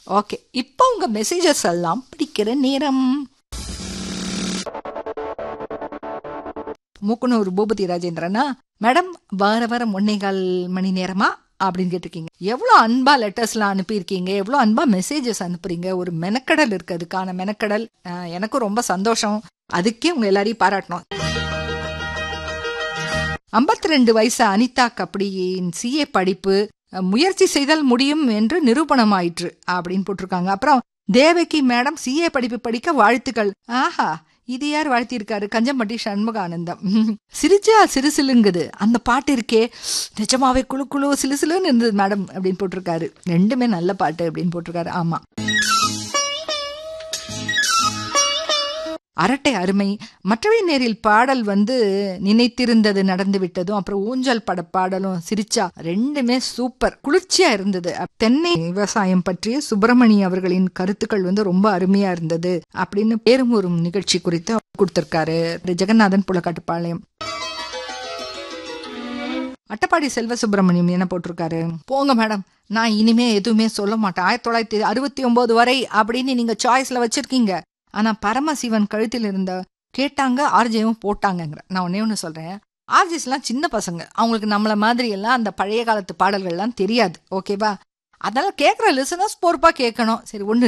okay இப்போ உங்க messages எல்லாம் படிக்கிற நேரம் மூக்குனூர் பூபதி ராஜேந்திரனா மேடம் வார வாரம் ஒன்னே கால் மணி நேரமா அப்படின்னு கேட்டிருக்கீங்க எவ்வளோ அன்பா லெட்டர்ஸ்லாம் அனுப்பியிருக்கீங்க எவ்வளோ அன்பா மெசேஜஸ் அனுப்புறீங்க ஒரு மெனக்கடல் இருக்கு அதுக்கான மெனக்கடல் அஹ், எனக்கும் ரொம்ப சந்தோஷம் அதுக்கே உங்க எல்லாரையும் பாராட்டணும் ஐம்பத்தி ரெண்டு வயசு அனிதா கபடியின் சிஏ படிப்பு அஹ், முயற்சி செய்தால் முடியும் என்று நிரூபணமாயிற்று அப்படின்னு போட்டிருக்காங்க அப்புறம் தேவகி மேடம் சிஏ படிப்பு படிக்க வாழ்த்துக்கள் ஆஹா இது யார் வாழ்த்தியிருக்காரு கஞ்சம்பட்டி சண்முகானந்தம் சிரிச்சா சிறுசிலுங்குது அந்த பாட்டு இருக்கே நிஜமாவே குழு குழு சிலுசிலுன்னு இருந்தது மேடம் அப்படின்னு போட்டிருக்காரு ரெண்டுமே நல்ல பாட்டு அப்படின்னு போட்டிருக்காரு ஆமா அரட்டை அருமை மற்றவை நேரில் பாடல் வந்து நினைத்திருந்தது நடந்து விட்டதும் அப்புறம் ஊஞ்சல் பட பாடலும் சிரிச்சா ரெண்டுமே சூப்பர் குளிர்ச்சியா இருந்தது தென்னை விவசாயம் பற்றிய சுப்பிரமணி அவர்களின் கருத்துக்கள் வந்து ரொம்ப அருமையா இருந்தது அப்படின்னு பேரும்பூரும் நிகழ்ச்சி குறித்து அவர் கொடுத்திருக்காரு ஜெகநாதன் புலக்காட்டுப்பாளையம் அட்டப்பாடி செல்வ சுப்பிரமணியம் என்ன போட்டிருக்காரு போங்க மேடம் நான் இனிமே எதுவுமே சொல்ல மாட்டேன் ஆயிரத்தி தொள்ளாயிரத்தி அறுபத்தி ஒன்பது வரை அப்படின்னு நீங்க சாய்ஸ்ல வச்சிருக்கீங்க ஆனா பரமசிவன் கழுத்தில் இருந்த கேட்டாங்க ஆர்ஜேவும் போட்டாங்கங்கிற நான் ஒன்னே ஒன்று சொல்றேன் ஆர்ஜிஸ்லாம் சின்ன பசங்க அவங்களுக்கு நம்மள மாதிரி எல்லாம் அந்த பழைய காலத்து பாடல்கள்லாம் தெரியாது ஓகேவா அதனால கேட்குற லிசனர்ஸ் பொறுப்பா கேட்கணும் சரி ஒன்று